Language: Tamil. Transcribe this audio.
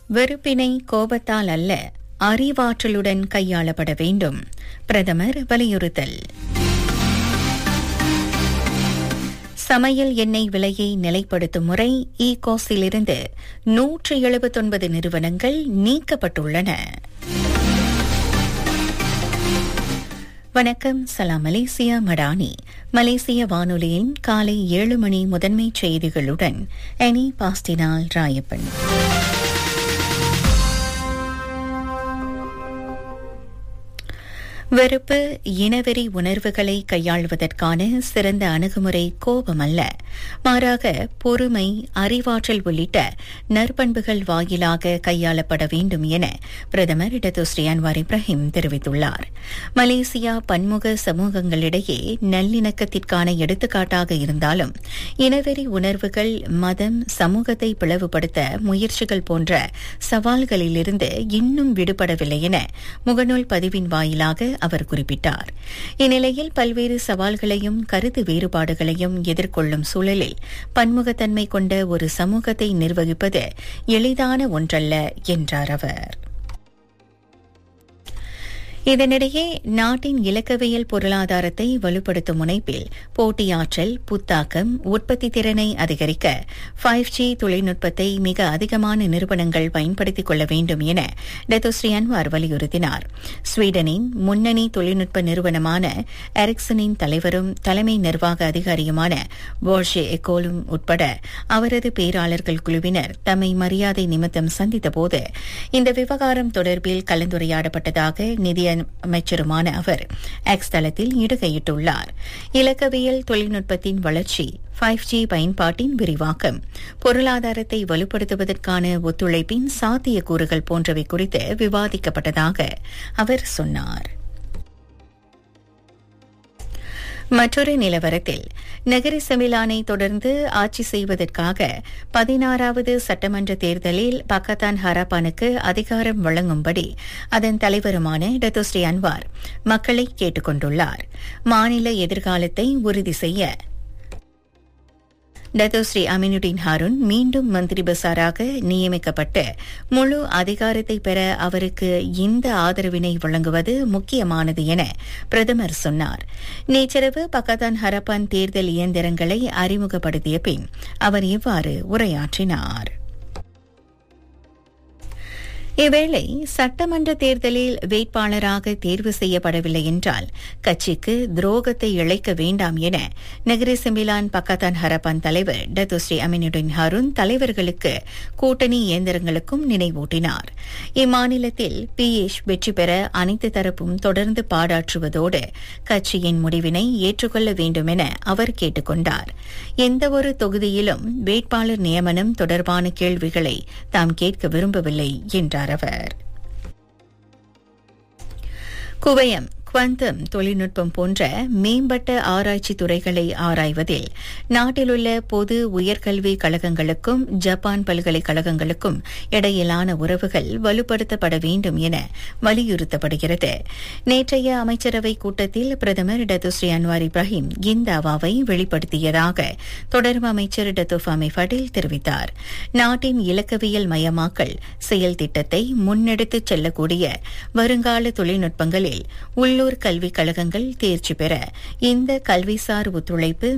வெறுப்பினை கோபத்தால் அல்ல அறிவாற்றலுடன் கையாளப்பட வேண்டும் பிரதமர் வலியுறுத்தல் சமையல் எண்ணெய் விலையை நிலைப்படுத்தும் முறை இ கோஸிலிருந்து நூற்று எழுபத்தொன்பது நிறுவனங்கள் நீக்கப்பட்டுள்ளன வணக்கம் சலாம் மலேசியா மடானி மலேசிய வானொலியின் காலை ஏழு மணி முதன்மை செய்திகளுடன் எனி பாஸ்டினால் ராயப்பன் வெறுப்பு இனவெறி உணர்வுகளை கையாள்வதற்கான சிறந்த அணுகுமுறை கோபம் அல்ல மாறாக பொறுமை அறிவாற்றல் உள்ளிட்ட நற்பண்புகள் வாயிலாக கையாளப்பட வேண்டும் என பிரதமர் இடதுஸ்ரீ அன்வார் இப்ராஹிம் தெரிவித்துள்ளார் மலேசியா பன்முக சமூகங்களிடையே நல்லிணக்கத்திற்கான எடுத்துக்காட்டாக இருந்தாலும் இனவெறி உணர்வுகள் மதம் சமூகத்தை பிளவுபடுத்த முயற்சிகள் போன்ற சவால்களிலிருந்து இன்னும் விடுபடவில்லை என முகநூல் பதிவின் வாயிலாக அவர் குறிப்பிட்டார் இந்நிலையில் பல்வேறு சவால்களையும் கருத்து வேறுபாடுகளையும் எதிர்கொள்ளும் சூழலில் பன்முகத்தன்மை கொண்ட ஒரு சமூகத்தை நிர்வகிப்பது எளிதான ஒன்றல்ல என்றார் அவர் இதனிடையே நாட்டின் இலக்கவியல் பொருளாதாரத்தை வலுப்படுத்தும் முனைப்பில் போட்டியாற்றல் புத்தாக்கம் உற்பத்தி திறனை அதிகரிக்க ஃபைவ் ஜி தொழில்நுட்பத்தை மிக அதிகமான நிறுவனங்கள் பயன்படுத்திக் கொள்ள வேண்டும் என டெத்தோஸ்ரீ அன்வார் வலியுறுத்தினார் ஸ்வீடனின் முன்னணி தொழில்நுட்ப நிறுவனமான எரிக்சனின் தலைவரும் தலைமை நிர்வாக அதிகாரியுமான போர்ஷே எக்கோலும் உட்பட அவரது பேராளர்கள் குழுவினர் தம்மை மரியாதை நிமித்தம் சந்தித்தபோது இந்த விவகாரம் தொடர்பில் கலந்துரையாடப்பட்டதாக நிதி அமைச்சருமான அவர் எக்ஸ் தளத்தில் இடுகையிட்டுள்ளார் இலக்கவியல் தொழில்நுட்பத்தின் வளர்ச்சி ஃபைவ் ஜி பயன்பாட்டின் விரிவாக்கம் பொருளாதாரத்தை வலுப்படுத்துவதற்கான ஒத்துழைப்பின் சாத்தியக்கூறுகள் போன்றவை குறித்து விவாதிக்கப்பட்டதாக அவர் சொன்னார் மற்றொரு நிலவரத்தில் நகர செமிலானை தொடர்ந்து ஆட்சி செய்வதற்காக பதினாறாவது சட்டமன்ற தேர்தலில் பக்கத்தான் ஹராப்பானுக்கு அதிகாரம் வழங்கும்படி அதன் தலைவருமான டத்தோஸ்ரீ அன்வார் மக்களை கேட்டுக் கொண்டுள்ளார் மாநில எதிர்காலத்தை உறுதி செய்ய டத்தோஸ்ரீ அமினுடின் ஹாருன் மீண்டும் மந்திரி பசாராக நியமிக்கப்பட்டு முழு அதிகாரத்தை பெற அவருக்கு இந்த ஆதரவினை வழங்குவது முக்கியமானது என பிரதமர் சொன்னார் நேற்றிரவு பக்கத்தான் ஹரப்பான் தேர்தல் இயந்திரங்களை அறிமுகப்படுத்திய பின் அவர் இவ்வாறு உரையாற்றினார் இவ்வேளை சட்டமன்ற தேர்தலில் வேட்பாளராக தேர்வு செய்யப்படவில்லை என்றால் கட்சிக்கு துரோகத்தை இழைக்க வேண்டாம் என நகரி செம்பிலான் பக்கத்தான் ஹரப்பான் தலைவர் டத்துஸ்ரீ அமினுடின் ஹருன் தலைவர்களுக்கு கூட்டணி இயந்திரங்களுக்கும் நினைவூட்டினார் இம்மாநிலத்தில் பிஎஷ் வெற்றி பெற அனைத்து தரப்பும் தொடர்ந்து பாடாற்றுவதோடு கட்சியின் முடிவினை ஏற்றுக்கொள்ள வேண்டும் என அவர் கேட்டுக் கொண்டார் எந்தவொரு தொகுதியிலும் வேட்பாளர் நியமனம் தொடர்பான கேள்விகளை தாம் கேட்க விரும்பவில்லை என்றார் அவர் குவயம் குவாந்தம் தொழில்நுட்பம் போன்ற மேம்பட்ட ஆராய்ச்சி துறைகளை ஆராய்வதில் நாட்டிலுள்ள பொது உயர்கல்வி கழகங்களுக்கும் ஜப்பான் பல்கலைக்கழகங்களுக்கும் இடையிலான உறவுகள் வலுப்படுத்தப்பட வேண்டும் என வலியுறுத்தப்படுகிறது நேற்றைய அமைச்சரவை கூட்டத்தில் பிரதமர் டத்துஸ்ரீ அன்வார் இப்ராஹிம் இந்த அவாவை வெளிப்படுத்தியதாக தொடர்பு அமைச்சர் டத்துஃபாமி ஃபடில் தெரிவித்தார் நாட்டின் இலக்கவியல் மயமாக்கல் செயல் திட்டத்தை முன்னெடுத்துச் செல்லக்கூடிய வருங்கால தொழில்நுட்பங்களில் உள்ள உள்ளூர் கல்விக் கழகங்கள் தேர்ச்சி பெற இந்த கல்விசார் ஒத்துழைப்பு